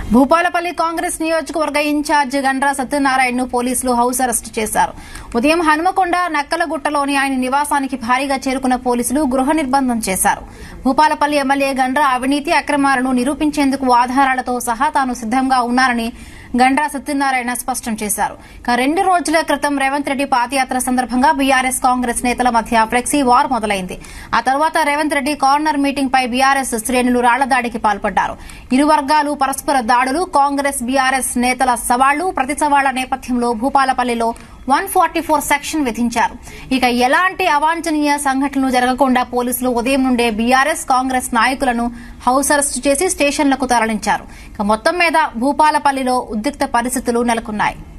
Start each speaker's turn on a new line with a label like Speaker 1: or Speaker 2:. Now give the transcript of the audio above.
Speaker 1: భూపాలపల్లి కాంగ్రెస్ నియోజకవర్గ ఇన్ఛార్జ్ గండ్రా సత్యనారాయణను పోలీసులు house arrest చేశారు ఉదయం హనుమకొండ నక్కలగుట్టలోని ఆయన నివాసానికి భారీగా చేరుకున్న పోలీసులు గృహ నిర్బంధం చేశారు భూపాలపల్లి ఎమ్మెల్యే గండ్రా అవినీతి అక్రమాలను నిరూపించేందుకు ఆధారాలతో సహా తాను సిద్దంగా ఉన్నానని గండ్రా సత్యనారాయణ స్పష్టం చేశారు ఇక రెండు రోజుల క్రితం రేవంత్ రెడ్డి పాదయాత్ర సందర్భంగా బీఆర్ఎస్ కాంగ్రెస్ నేతల మధ్య ఫ్లెక్సీ వార్ మొదలైంది ఆ తర్వాత రేవంత్ రెడ్డి కార్నర్ మీటింగ్ పై బీఆర్ఎస్ శ్రేణులు రాళ్ల దాడికి పాల్పడ్డారు ఇరు వర్గాలు పరస్పర దాడులు కాంగ్రెస్ బీఆర్ఎస్ నేతల సవాళ్లు ప్రతి సవాళ్ల నేపథ్యంలో భూపాలపల్లిలో వన్ ఫార్టీ ఫోర్ సెక్షన్ విధించారు ఇక ఎలాంటి అవాంఛనీయ సంఘటనలు జరగకుండా పోలీసులు ఉదయం నుండే బీఆర్ఎస్ కాంగ్రెస్ నాయకులను హౌస్ అరెస్టు చేసి స్టేషన్లకు తరలించారు ఇక మొత్తం మీద భూపాలపల్లిలో ఉద్రిక్త పరిస్థితులు నెలకొన్నాయి